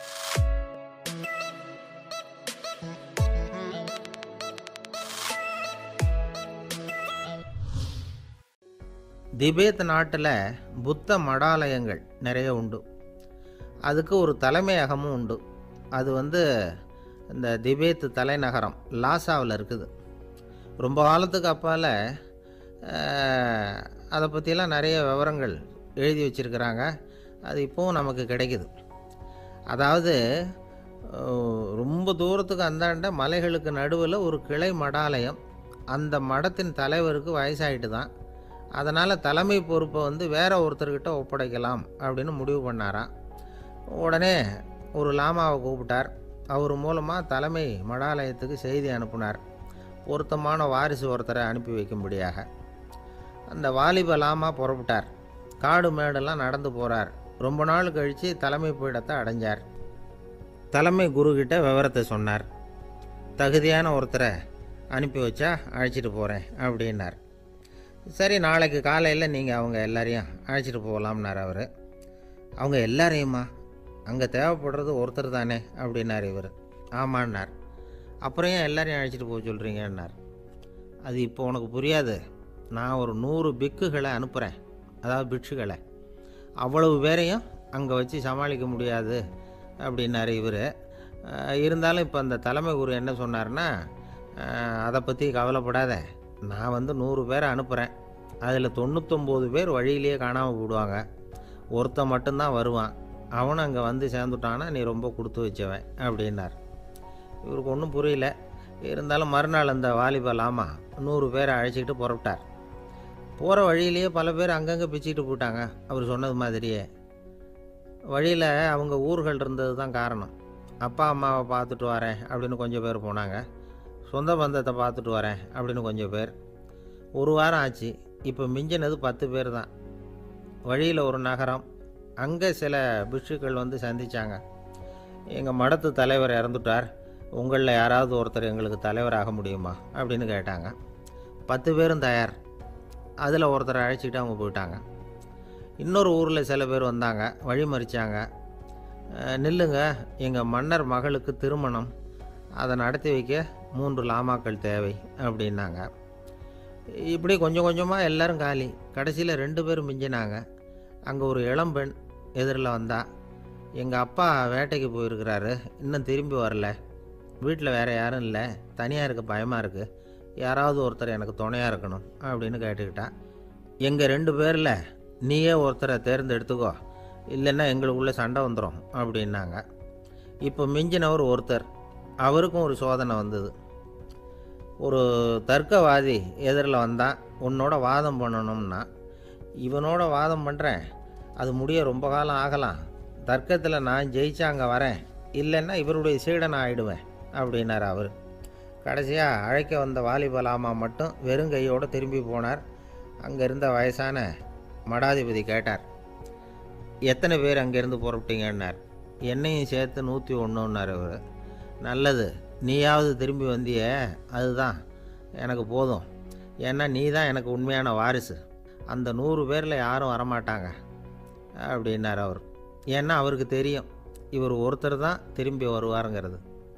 திபேத் நாட்டில் புத்த மடாலயங்கள் நிறைய உண்டு அதுக்கு ஒரு தலைமையகமும் உண்டு அது வந்து இந்த திபேத் தலைநகரம் லாசாவில் இருக்குது ரொம்ப காலத்துக்கு அப்பால் அதை பற்றியெல்லாம் நிறைய விவரங்கள் எழுதி வச்சுருக்கிறாங்க அது இப்போவும் நமக்கு கிடைக்குது அதாவது அஹ், ரொம்ப தூரத்துக்கு அந்தாண்ட மலைகளுக்கு நடுவில் ஒரு கிளை மடாலயம் அந்த மடத்தின் தலைவருக்கு வயசாயிட்டு தான் அதனால் தலைமை பொறுப்பை வந்து வேற ஒருத்தர்கிட்ட ஒப்படைக்கலாம் அப்படின்னு முடிவு பண்ணாராம் உடனே ஒரு லாமாவை கூப்பிட்டார் அவர் மூலமாக தலைமை மடாலயத்துக்கு செய்தி அனுப்புனார் பொருத்தமான வாரிசு ஒருத்தரை அனுப்பி வைக்கும்படியாக அந்த வாலிப லாமா புறப்பட்டார் காடு மேடெல்லாம் நடந்து போகிறார் ரொம்ப நாள் கழித்து தலைமை பீடத்தை அடைஞ்சார் தலைமை குருக்கிட்ட விவரத்தை சொன்னார் தகுதியான ஒருத்தரை அனுப்பி வச்சா அழைச்சிட்டு போகிறேன் அப்படின்னார் சரி நாளைக்கு காலையில் நீங்கள் அவங்க எல்லாரையும் அழைச்சிட்டு போகலாம்னார் அவர் அவங்க எல்லாரையுமா அங்கே தேவைப்படுறது ஒருத்தர் தானே அப்படின்னார் இவர் ஆமான்னார் அப்புறம் ஏன் எல்லாரையும் அழைச்சிட்டு போக சொல்கிறீங்கன்னார் அது இப்போ உனக்கு புரியாது நான் ஒரு நூறு பிக்குகளை அனுப்புகிறேன் அதாவது பிட்சுகளை அவ்வளவு பேரையும் அங்கே வச்சு சமாளிக்க முடியாது அப்படின்னாரு இவர் இருந்தாலும் இப்போ அந்த தலைமை குரு என்ன சொன்னார்னா அஹ், அதை பற்றி கவலைப்படாத நான் வந்து நூறு பேரை அனுப்புகிறேன் அதில் தொண்ணூத்தொம்பது பேர் வழியிலேயே காணாமல் போடுவாங்க ஒருத்தன் மட்டும்தான் வருவான் அவனும் அங்கே வந்து சேர்ந்துட்டான்னா நீ ரொம்ப கொடுத்து வச்சவன் அப்படின்னார் இவருக்கு ஒன்றும் புரியல இருந்தாலும் மறுநாள் அந்த வாலிப லாமா நூறு பேரை அழைச்சிக்கிட்டு புறப்பட்டார் போகிற வழியிலேயே பல பேர் அங்கங்கே பிச்சுக்கிட்டு போயிட்டாங்க அவர் சொன்னது மாதிரியே வழியில் அவங்க ஊர்கள் இருந்தது தான் காரணம் அப்பா அம்மாவை பார்த்துட்டு வரேன் அப்படின்னு கொஞ்சம் பேர் போனாங்க சொந்த பந்தத்தை பார்த்துட்டு வரேன் அப்படின்னு கொஞ்சம் பேர் ஒரு வாரம் ஆச்சு இப்போ மிஞ்சினது பத்து பேர் தான் வழியில் ஒரு நகரம் அங்கே சில பிஷுக்கள் வந்து சந்திச்சாங்க எங்கள் மடத்து தலைவர் இறந்துட்டார் உங்களில் யாராவது ஒருத்தர் எங்களுக்கு தலைவராக முடியுமா அப்படின்னு கேட்டாங்க பத்து பேரும் தயார் அதில் ஒருத்தரை அழைச்சிக்கிட்டு அவங்க போயிட்டாங்க இன்னொரு ஊரில் சில பேர் வந்தாங்க வழி மறிச்சாங்க "அஹ், நில்லுங்க எங்கள் மன்னர் மகளுக்கு திருமணம் அதை நடத்தி வைக்க மூன்று லாமாக்கள் தேவை அப்படின்னாங்க இப்படி கொஞ்சம் கொஞ்சமாக எல்லாரும் காலி கடைசியில் ரெண்டு பேரும் மிஞ்சினாங்க அங்கே ஒரு இளம்பெண் எதிரில் வந்தா எங்கள் அப்பா வேட்டைக்கு போயிருக்கிறாரு இன்னும் திரும்பி வரல வீட்டில் வேறு யாரும் இல்லை தனியாக இருக்க பயமாக இருக்குது யாராவது ஒருத்தர் எனக்கு துணையாக இருக்கணும் அப்படின்னு கேட்டுக்கிட்டா எங்கள் ரெண்டு பேரில் நீயே ஒருத்தரை தேர்ந்தெடுத்துக்கோ இல்லைன்னா எங்களுக்குள்ளே சண்டை வந்துடும் அப்படின்னாங்க இப்போ மிஞ்சினவர் ஒருத்தர் அவருக்கும் ஒரு சோதனை வந்தது ஒரு தர்க்கவாதி எதிரில் வந்தான் உன்னோட வாதம் பண்ணணும்னா இவனோட வாதம் பண்ணுறேன் அது முடிய ரொம்ப காலம் ஆகலாம் தர்க்கத்தில் நான் ஜெயிச்சா அங்கே வரேன் இல்லைன்னா இவருடைய சீடன் ஆயிடுவேன் அப்படின்னார் அவர் கடைசியாக அழைக்க வந்த வாலிபலாமா மட்டும் வெறும் கையோடு திரும்பி போனார் அங்கே இருந்த வயசான மடாதிபதி கேட்டார் எத்தனை பேர் அங்கேருந்து புறப்பட்டீங்கன்னார் என்னையும் சேர்த்து நூற்றி ஒன்றுன்னார் அவர் நல்லது நீயாவது திரும்பி வந்தியே அதுதான் எனக்கு போதும் ஏன்னா நீ தான் எனக்கு உண்மையான வாரிசு அந்த நூறு பேரில் யாரும் வரமாட்டாங்க அப்படின்னார் அவர் ஏன்னா அவருக்கு தெரியும் இவர் ஒருத்தர் தான் திரும்பி வருவாருங்கிறது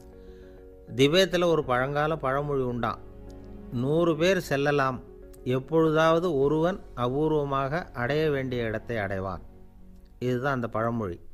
திபேத்தில் ஒரு பழங்கால பழமொழி உண்டாம் நூறு பேர் செல்லலாம் எப்பொழுதாவது ஒருவன் அபூர்வமாக அடைய வேண்டிய இடத்தை அடைவான் இதுதான் அந்த பழமொழி